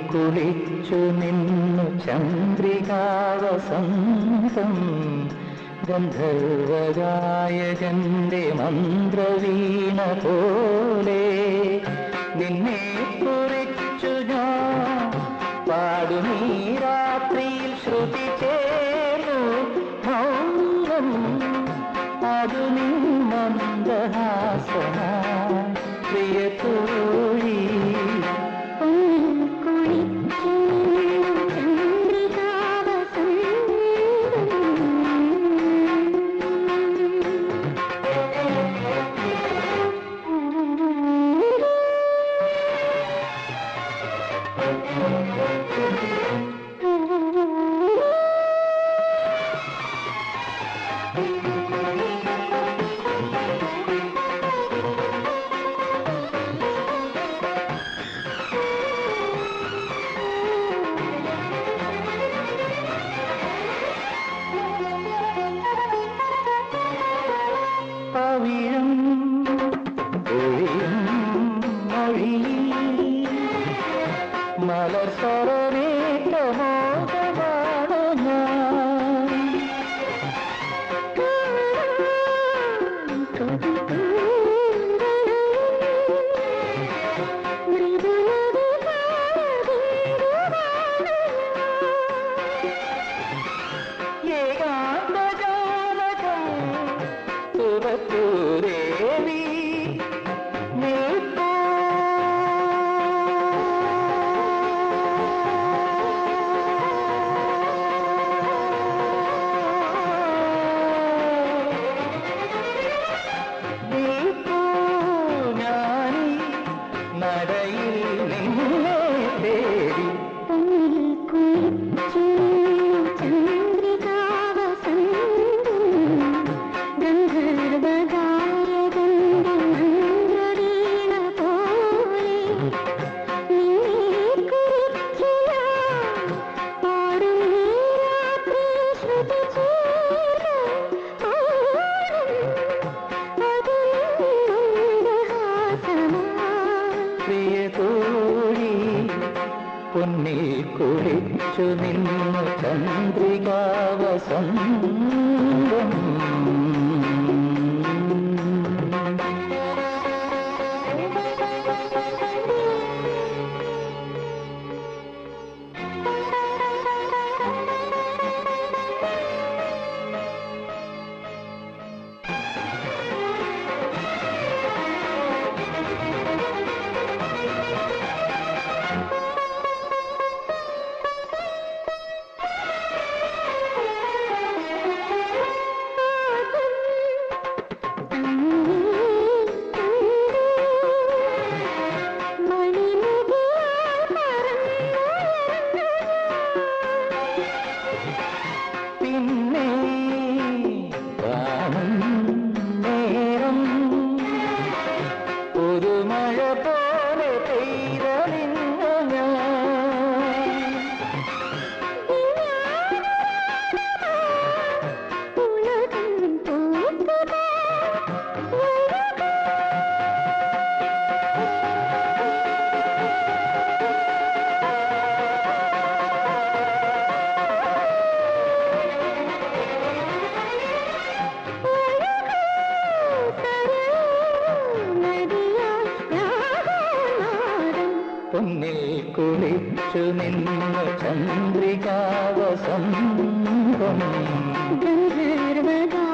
കുളിച്ചു നിന്നു ചന്ദ്രികാവസന്തം ഗന്ധർവഗായകന്റെ മന്ത്രവീണ പോലെ നിന്നെ കുറിച്ചു ഞാൻ പാടുമീ രാത്രിയിൽ ശ്രുതി ചേർന്നു മൗനം അതു നീ മന്ദഹാസന പ്രിയ തോഴി പവിഴം ഒഴിയും മൊഴിയിൽ മലർ സ്വരവേറ്റ മോഹമാണ് ഞാൻ ഏകാന്തജാലകം തുറത്തൂരേവി നിൽപ്പൂ നിൽപ്പൂ ഞാനീ നടയിൽ നിന്നെ തേടി പ്രിയ തോഴി പൊന്നിൽ കുളിച്ചു നിന്നു ചന്ദ്രികാവസന്തം പിന്നെ കാണും നേരം ഒരു മഴ പോലെ പെയ്തറിഞ്ഞു ഞാൻ പൊന്നിൽ കുളിച്ചു നിന്നു ചന്ദ്രികാവസന്തം ഗന്ധർവഗാ